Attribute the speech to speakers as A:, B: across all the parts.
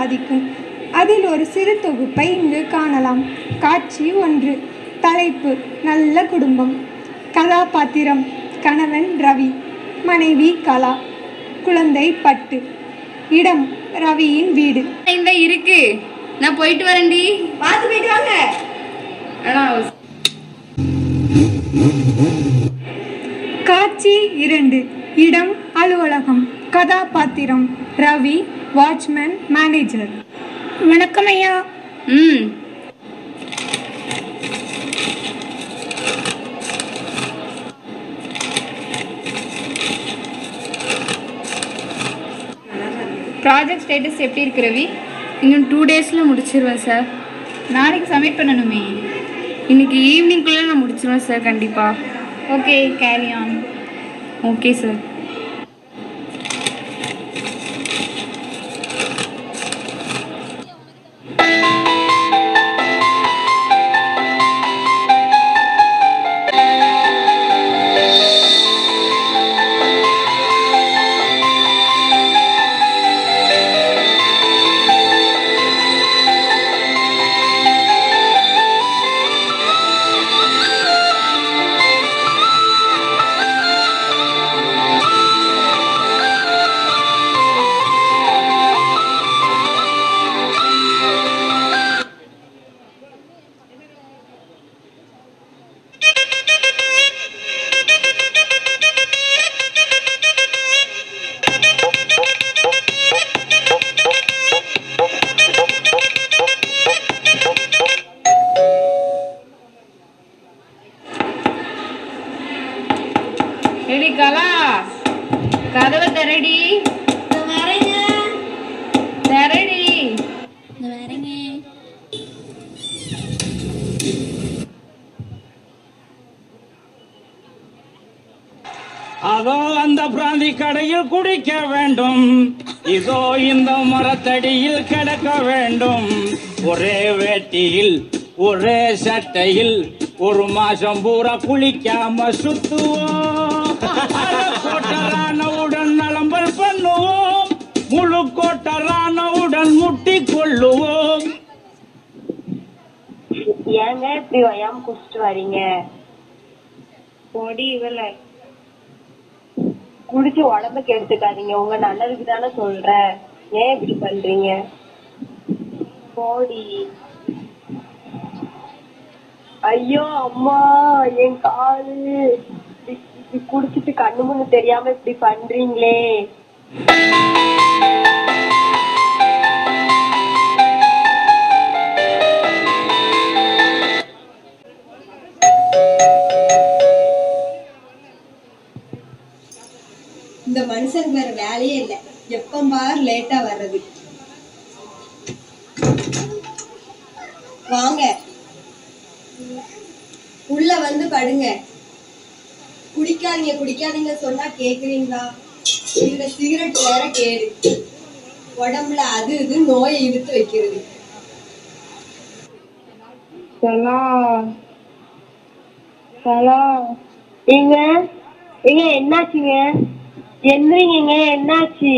A: பாதிக்கும் அதில் ஒரு சிறு தொகுப்பை இங்கு காணலாம் காட்சி ஒன்று தலைப்பு நல்ல குடும்பம் கதாபாத்திரம் கணவன் ரவி மனைவி கலா குழந்தை பட்டு இடம் ரவியின் வீடு
B: இந்த இருக்கு நான் போயிட்டு வரேன்டி
A: பார்த்து போயிட்டு வாங்க
B: ஆனா
A: காட்சி இரண்டு இடம் அலுவலகம் கதாபாத்திரம் ரவி வாட்ச்மேன் மேனேஜர் வணக்கம் ஐயா
B: ம் ப்ராஜெக்ட் ஸ்டேட்டஸ் எப்படி இருக்கு ரவி இன்னும் டூ டேஸில் முடிச்சிருவேன் சார் நாளைக்கு சப்மிட் பண்ணணுமே இன்னைக்கு ஈவினிங்குள்ளே நான் முடிச்சிருவேன் சார் கண்டிப்பாக okay carry on okay sir எடி கலா கதவை திரடி திரடி
C: அதோ அந்த பிராந்தி கடையில் குடிக்க வேண்டும் இதோ இந்த மரத்தடியில் கிடக்க வேண்டும் ஒரே வேட்டியில் ஒரே சட்டையில் ஒரு மாசம் பூரா குளிக்காம சுத்துவோம் கோட்டரானவுடன் நலம்பல் பண்ணுவோம் முழு கோட்டரானவுடன் முட்டி கொள்ளுவோம்
D: ஏங்க இப்படி வயாம குடிச்சிட்டு வரீங்க பொடி இவல குடிச்சு உடம்ப கெடுத்துக்காதீங்க உங்க நல்லதுக்கு தானே சொல்றேன் ஏன் இப்படி பண்றீங்க போடி ஐயோ அம்மா என் காலு இப்படி- இப்படி குடிச்சிட்டு கண்ணு முன்னு தெரியாம இப்படி பண்றீங்களே
E: இந்த மனுஷனுக்கு வேற வேலையே இல்லை எப்ப பார் லேட்டா வர்றது வாங்க உள்ள வந்து படுங்க குடிக்காதீங்க குடிக்காதீங்க சொன்னா கேக்குறீங்களா இதுல சிகரெட் வேற கேடு உடம்புல அது இது நோயை இழுத்து வைக்கிறது
D: சலாம் சலாம் ஏங்க ஏங்க என்னாச்சுங்க என்னங்க என்னாச்சு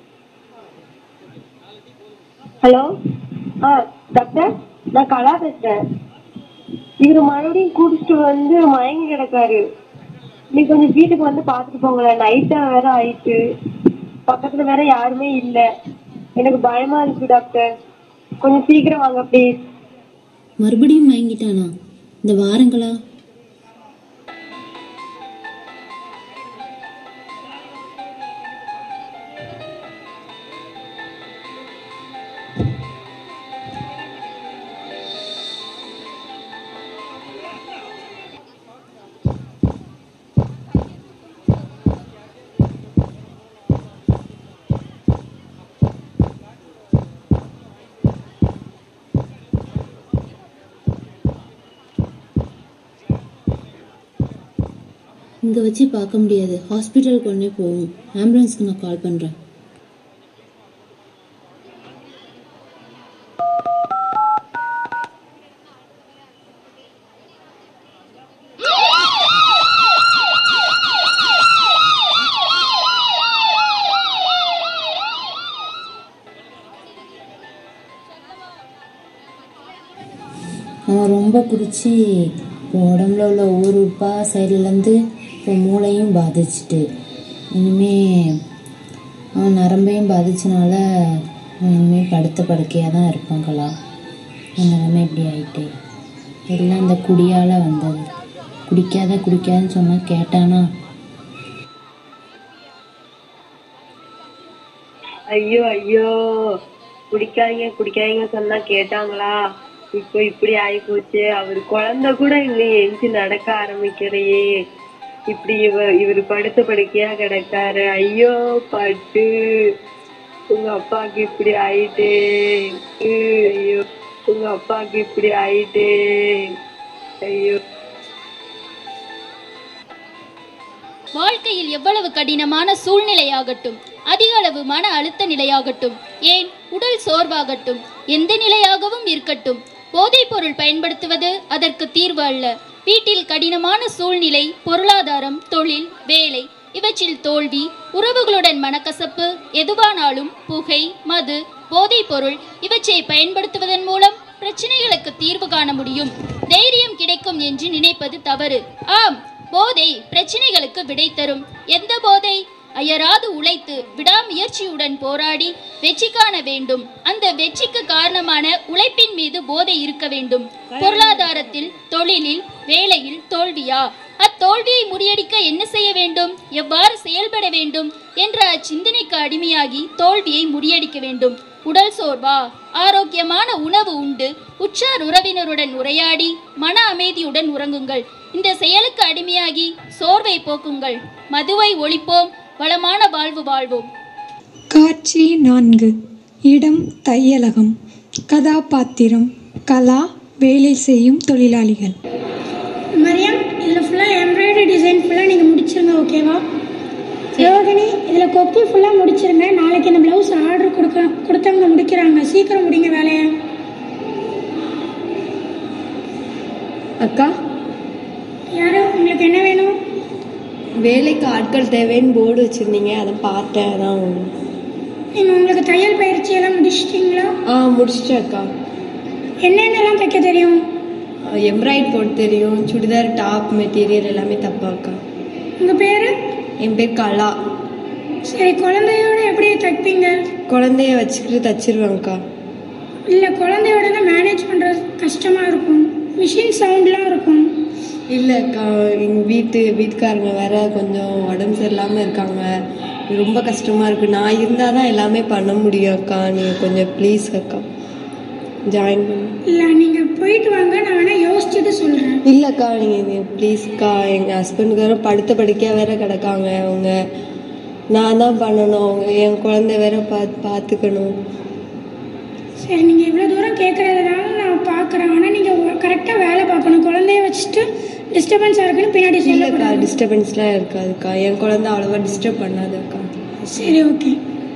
D: ஹலோ ஆ டாக்டர் நான் கலா பேசுறேன் இவர் மறுபடியும் குடிச்சிட்டு வந்து மயங்கி கிடக்காரு நீ கொஞ்சம் வீட்டுக்கு வந்து பார்த்துட்டு போங்களேன் நைட்டா வேற ஆயிட்டு பக்கத்துல வேற யாருமே இல்ல எனக்கு பயமா இருக்கு டாக்டர் கொஞ்சம் சீக்கிரம் வாங்க ப்ளீஸ்
F: மறுபடியும் மயங்கிட்டானா இந்த வாரங்களா இங்கே வச்சு பார்க்க முடியாது ஹாஸ்பிட்டலுக்கு உடனே போவோம் ஆம்புலன்ஸ்க்கு நான் கால் பண்ணுறேன் அவன் ரொம்ப குடிச்சு இப்போ உடம்புல உள்ள ஒவ்வொரு உறுப்பா சைட்லேருந்து இப்போ மூளையும் பாதிச்சிட்டு இனிமே அவன் நரம்பையும் பாதிச்சனால அவன் இனிமேல் படுத்த படுக்கையாக தான் இருப்பான் கலா அவன் நிலைமை இப்படி ஆயிட்டு எல்லாம் இந்த குடியால் வந்தது குடிக்காத குடிக்காதன்னு சொன்னால் கேட்டானா
D: ஐயோ ஐயோ குடிக்காதீங்க குடிக்காதீங்க சொன்னா கேட்டாங்களா இப்போ இப்படி ஆகி போச்சு அவர் குழந்தை கூட இங்க எஞ்சி நடக்க ஆரம்பிக்கலையே இப்படி இவ இவர் படுத்த படுக்கையா கிடக்காரு ஐயோ பட்டு உங்க அப்பாவுக்கு இப்படி ஆயிட்டே உ, ஐயோ உங்க அப்பாவுக்கு இப்படி ஆயிட்டே ஐயோ
G: வாழ்க்கையில் எவ்வளவு கடினமான சூழ்நிலையாகட்டும் அதிக அளவு மன அழுத்த நிலையாகட்டும் ஏன் உடல் சோர்வாகட்டும் எந்த நிலையாகவும் இருக்கட்டும் போதைப் பொருள் பயன்படுத்துவது அதற்கு தீர்வு அல்ல வீட்டில் கடினமான சூழ்நிலை பொருளாதாரம் தொழில் வேலை இவற்றில் தோல்வி உறவுகளுடன் மனக்கசப்பு எதுவானாலும் புகை மது போதைப் பொருள் இவற்றை பயன்படுத்துவதன் மூலம் பிரச்சனைகளுக்கு தீர்வு காண முடியும் தைரியம் கிடைக்கும் என்று நினைப்பது தவறு ஆம் போதை பிரச்சனைகளுக்கு விடை தரும் எந்த போதை அயராது உழைத்து விடாமுயற்சியுடன் போராடி வெற்றி காண வேண்டும் அந்த வெற்றிக்கு காரணமான உழைப்பின் மீது போதை இருக்க வேண்டும் பொருளாதாரத்தில் தொழிலில் வேலையில் தோல்வியா அத்தோல்வியை முறியடிக்க என்ன செய்ய வேண்டும் எவ்வாறு செயல்பட வேண்டும் என்ற அச்சிந்தனைக்கு அடிமையாகி தோல்வியை முறியடிக்க வேண்டும் உடல் சோர்வா ஆரோக்கியமான உணவு உண்டு உற்றார் உறவினருடன் உரையாடி மன அமைதியுடன் உறங்குங்கள் இந்த செயலுக்கு அடிமையாகி சோர்வை போக்குங்கள் மதுவை ஒழிப்போம் வளமான வாழ்வு வாழ்வோம்
A: காட்சி நான்கு இடம் தையலகம் கதாபாத்திரம் கலா வேலை செய்யும் தொழிலாளிகள்
H: மரியம் இதில் ஃபுல்லாக எம்ப்ராய்டரி டிசைன் ஃபுல்லாக நீங்கள் முடிச்சிருங்க ஓகேவா ரோகிணி இதில் கொக்கி ஃபுல்லாக முடிச்சிருங்க நாளைக்கு இந்த ப்ளவுஸ் ஆர்டர் கொடுக்க கொடுத்தவங்க முடிக்கிறாங்க சீக்கிரம் முடிங்க வேலையை
E: அக்கா
H: யாரு உங்களுக்கு என்ன வேணும்
E: வேலைக்கு ஆட்கள் தேவைன்னு போர்டு வச்சுருந்தீங்க அதை பார்த்தேன் அதான்
H: நீங்கள் உங்களுக்கு தையல் பயிற்சி எல்லாம் முடிச்சிட்டிங்களா
E: ஆ முடிச்சிட்டேன் அக்கா
H: என்னென்னலாம் தைக்க தெரியும்
E: எம்ப்ராய்ட் போட்டு தெரியும் சுடிதார் டாப் மெட்டீரியல் எல்லாமே தப்பா அக்கா
H: உங்கள் பேர்
E: என் பேர் கலா
H: சரி குழந்தையோட எப்படி தைப்பீங்க
E: குழந்தைய வச்சுக்கிட்டு தச்சிருவேன்க்கா
H: இல்லை குழந்தையோட தான் மேனேஜ் பண்ணுறது கஷ்டமாக இருக்கும் மிஷின் சவுண்ட்லாம் இருக்கும்
E: இல்லை அக்கா எங்கள் வீட்டு வீட்டுக்காரங்க வேற கொஞ்சம் உடம்பு சரியில்லாமல் இருக்காங்க ரொம்ப கஷ்டமாக இருக்குது நான் இருந்தால் தான் எல்லாமே பண்ண முடியும் அக்கா நீங்கள் கொஞ்சம் ப்ளீஸ் அக்கா ஜாயின் பண்ணு
H: இல்லை நீங்கள் போயிட்டு வாங்க நான் வேணால் யோசிச்சுட்டு சொல்கிறேன்
E: இல்லைக்கா நீங்கள் ப்ளீஸ்க்கா எங்கள் ஹஸ்பண்டுக்கு வேற படுத்த படுக்கையாக வேற கிடக்காங்க அவங்க நான் தான் பண்ணணும் அவங்க என் குழந்தை வேற பார்த்து பார்த்துக்கணும்
H: சரி நீங்கள் இவ்வளோ தூரம் கேட்குறதுனால நான் பார்க்குறேன் ஆனால் நீங்கள் கரெக்டாக வேலை பார்க்கணும் குழந்தைய வச்சுட்டு டிஸ்டர்பன்ஸாக இருக்குன்னு பின்னாடி
E: இல்லைக்கா
H: சொல்லக்கூடாது
E: டிஸ்டர்பன்ஸ்லாம் இருக்காதுக்கா என் குழந்தை அவ்வளோவா டிஸ்டர்ப் பண்ணாதுக்கா
H: சரி ஓகே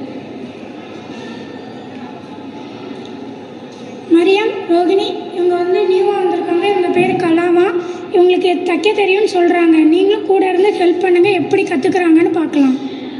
H: மரியம் ரோகிணி இவங்க வந்து நியூவாக வந்திருக்காங்க இவங்க பேர் கலாமா இவங்களுக்கு தைக்க தெரியும்னு சொல்கிறாங்க நீங்களும் கூட இருந்து ஹெல்ப் பண்ணுங்கள் எப்படி கற்றுக்குறாங்கன்னு பார்க்கலாம்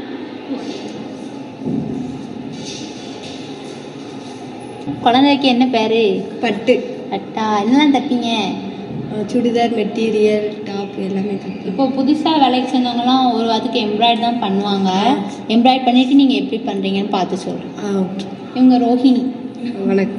F: குழந்தைக்கு என்ன பேர்
E: பட்டு
F: அட்டா என்னலாம் தைப்பீங்க
E: அஹ் சுடிதார் மெட்டீரியல் டாப் எல்லாமே தைப்பேன்
F: இப்போ புதுசாக வேலைக்கு சேர்ந்தவங்கலாம் ஒரு அதுக்கு எம்ப்ராய்ட் தான் பண்ணுவாங்க எம்ப்ராய்ட் பண்ணிவிட்டு நீங்கள் எப்படி பண்ணுறீங்கன்னு பார்த்து சொல்கிறேன்
E: ஆ ஓகே
F: இவங்க ரோஹிணி
E: வணக்கம்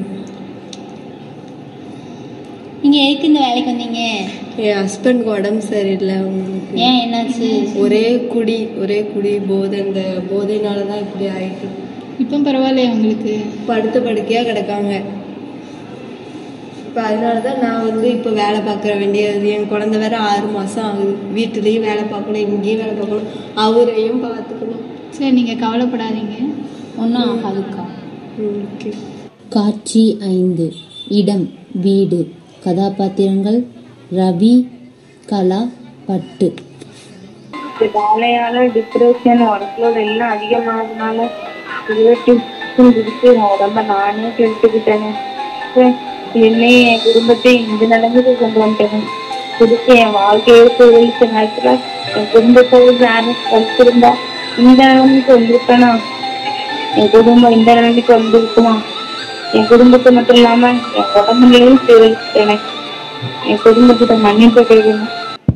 F: நீங்கள் எதுக்கு இந்த வேலைக்கு வந்தீங்க
E: என் ஹஸ்பண்டுக்கு உடம்பு சரியில்லை அவங்களுக்கு
F: ஏன் என்னாச்சு
E: ஒரே குடி ஒரே குடி போதை இந்த போதைனால தான் இப்படி ஆயிட்டு
B: இப்போ பரவாயில்லையா உங்களுக்கு
E: படுத்த படுக்கையாக கிடக்காங்க இப்போ அதனால தான் நான் வந்து இப்போ வேலை பார்க்குற வேண்டியது என் குழந்தை வேற ஆறு மாதம் ஆகுது வீட்டுலேயும் வேலை பார்க்கணும் இங்கேயும் வேலை பார்க்கணும் அவரையும் பார்த்துக்கணும்
B: சரி நீங்கள் கவலைப்படாதீங்க
F: ஒன்றும் ஆகாதுக்கா
E: ஓகே
F: காட்சி ஐந்து இடம் வீடு கதாபாத்திரங்கள் ரவி கலா பட்டு
D: இந்த வேலையால டிப்ரெஷன் ஒர்க்லோட் எல்லாம் அதிகமானதுனால குடிச்சு என் உடம்ப நானே கெடுத்துக்கிட்டேங்க ச்சே, என்னையும் என் குடும்பத்தையும் இந்த நிலைமைக்கு கொண்டு வந்துட்டேங்க குடிச்சு என் வாழ்க்கையை சூழலிச்ச நேரத்துல என் குடும்பத்தோடு யாரும் கழிச்சிருந்தா இந்த நிலைமைக்கு வந்திருப்பேனா என் குடும்பம் இந்த நிலைமைக்கு வந்திருக்குமா என் குடும்பத்தை மட்டும் இல்லாம என் உடம்புலையும் சீரழிச்சிட்டேனே
B: என் குடும்பத்திட்ட மன்னிப்பு கேட்கணும்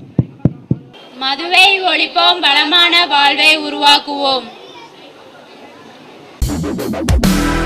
I: மதுவை ஒழிப்போம் வளமான வாழ்வை உருவாக்குவோம்